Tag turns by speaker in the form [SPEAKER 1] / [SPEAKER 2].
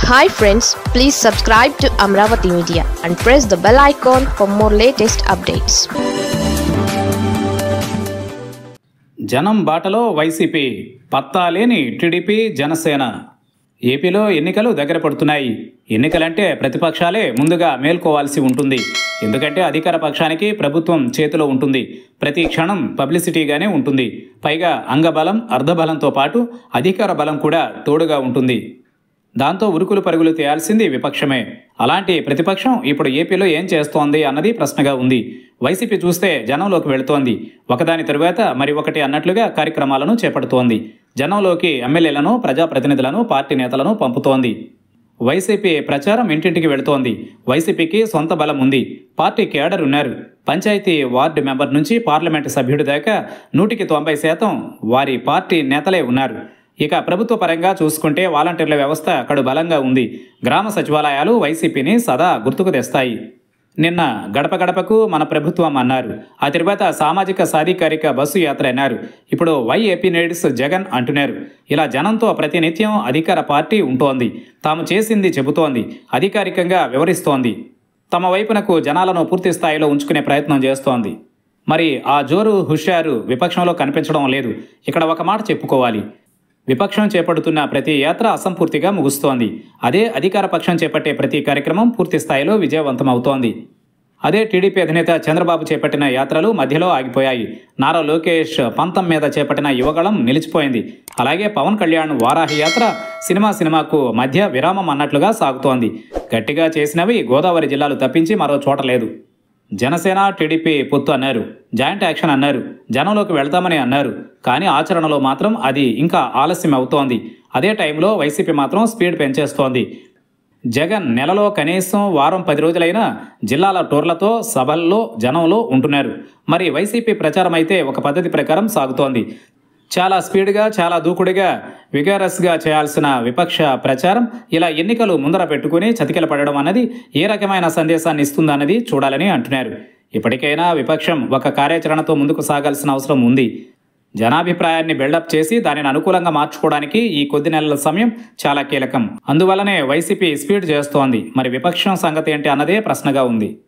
[SPEAKER 1] hi friends please subscribe to Amaravati media and press the bell icon for more latest updates
[SPEAKER 2] జనం బాటలో YCP పత్తా లేని TDP Janasena ఏపీలో ఎన్నికలు దగ్గర పడుతున్నాయి ఎన్నికలంటే ప్రతిపక్షాలే ముందుగా మేల్కోవాల్సి ఉంటుంది ఎందుకంటే అధికార పక్షానికి ప్రభుత్వం చేతిలో ఉంటుంది ప్రతి క్షణం పబ్లిసిటీగానే ఉంటుంది పైగా అంగబలం అర్ధబలంతో పాటు అధికార బలం కూడా తోడుగా ఉంటుంది దాంతో ఉరుకులు పరుగులు తేయాల్సింది విపక్షమే అలాంటి ప్రతిపక్షం ఇప్పుడు ఏపీలో ఏం చేస్తోంది అన్నది ప్రశ్నగా ఉంది వైసీపీ చూస్తే జనంలోకి వెళుతోంది ఒకదాని తరువాత మరి ఒకటి అన్నట్లుగా కార్యక్రమాలను చేపడుతోంది జనంలోకి ఎమ్మెల్యేలను ప్రజాప్రతినిధులను పార్టీ నేతలను పంపుతోంది వైసీపీ ప్రచారం ఇంటింటికి వెళుతోంది వైసీపీకి సొంత బలం ఉంది పార్టీ కేడర్ ఉన్నారు పంచాయతీ వార్డు మెంబర్ నుంచి పార్లమెంటు సభ్యుడి దాకా నూటికి తొంభై శాతం వారి పార్టీ నేతలే ఉన్నారు ఇక ప్రభుత్వ పరంగా చూసుకుంటే వాలంటీర్ల వ్యవస్థ కడు బలంగా ఉంది గ్రామ సచివాలయాలు వైసీపీని సదా గుర్తుకు తెస్తాయి నిన్న గడప గడపకు మన ప్రభుత్వం అన్నారు ఆ తర్వాత సామాజిక సాధికారిక బస్సు యాత్ర అన్నారు ఇప్పుడు వై ఏపీ నేడ్స్ జగన్ అంటున్నారు ఇలా జనంతో ప్రతినిత్యం అధికార పార్టీ ఉంటోంది తాము చేసింది చెబుతోంది అధికారికంగా వివరిస్తోంది తమ వైపునకు జనాలను పూర్తి స్థాయిలో ఉంచుకునే ప్రయత్నం చేస్తోంది మరి ఆ జోరు హుషారు విపక్షంలో కనిపించడం లేదు ఇక్కడ ఒక మాట చెప్పుకోవాలి విపక్షం చేపడుతున్న ప్రతి యాత్ర అసంపూర్తిగా ముగుస్తోంది అదే అధికార పక్షం చేపట్టే ప్రతి కార్యక్రమం పూర్తి స్థాయిలో విజయవంతమవుతోంది అదే టీడీపీ అధినేత చంద్రబాబు చేపట్టిన యాత్రలు మధ్యలో ఆగిపోయాయి నారా లోకేష్ పంతం మీద చేపట్టిన యువగళం నిలిచిపోయింది అలాగే పవన్ కళ్యాణ్ వారాహి యాత్ర సినిమా సినిమాకు మధ్య విరామం అన్నట్లుగా సాగుతోంది గట్టిగా చేసినవి గోదావరి జిల్లాలు తప్పించి మరో చోట లేదు జనసేన టీడీపీ పొత్తు అన్నారు జాయింట్ యాక్షన్ అన్నారు జనంలోకి వెళ్తామని అన్నారు కానీ ఆచరణలో మాత్రం అది ఇంకా ఆలస్యం అవుతోంది అదే టైంలో వైసీపీ మాత్రం స్పీడ్ పెంచేస్తోంది జగన్ నెలలో కనీసం వారం పది రోజులైనా జిల్లాల టూర్లతో సభల్లో జనంలో ఉంటున్నారు మరి వైసీపీ ప్రచారం అయితే ఒక పద్ధతి ప్రకారం సాగుతోంది చాలా స్పీడ్గా చాలా దూకుడుగా విగారస్గా చేయాల్సిన విపక్ష ప్రచారం ఇలా ఎన్నికలు ముందర పెట్టుకుని చతికిల పడడం అన్నది ఏ రకమైన సందేశాన్ని ఇస్తుందన్నది చూడాలని అంటున్నారు ఇప్పటికైనా విపక్షం ఒక కార్యాచరణతో ముందుకు సాగాల్సిన అవసరం ఉంది జనాభిప్రాయాన్ని బిల్డప్ చేసి దానిని అనుకూలంగా మార్చుకోవడానికి ఈ కొద్ది నెలల సమయం చాలా కీలకం అందువల్లనే వైసీపీ స్పీడ్ చేస్తోంది మరి విపక్షం సంగతి ఏంటి అన్నదే ప్రశ్నగా ఉంది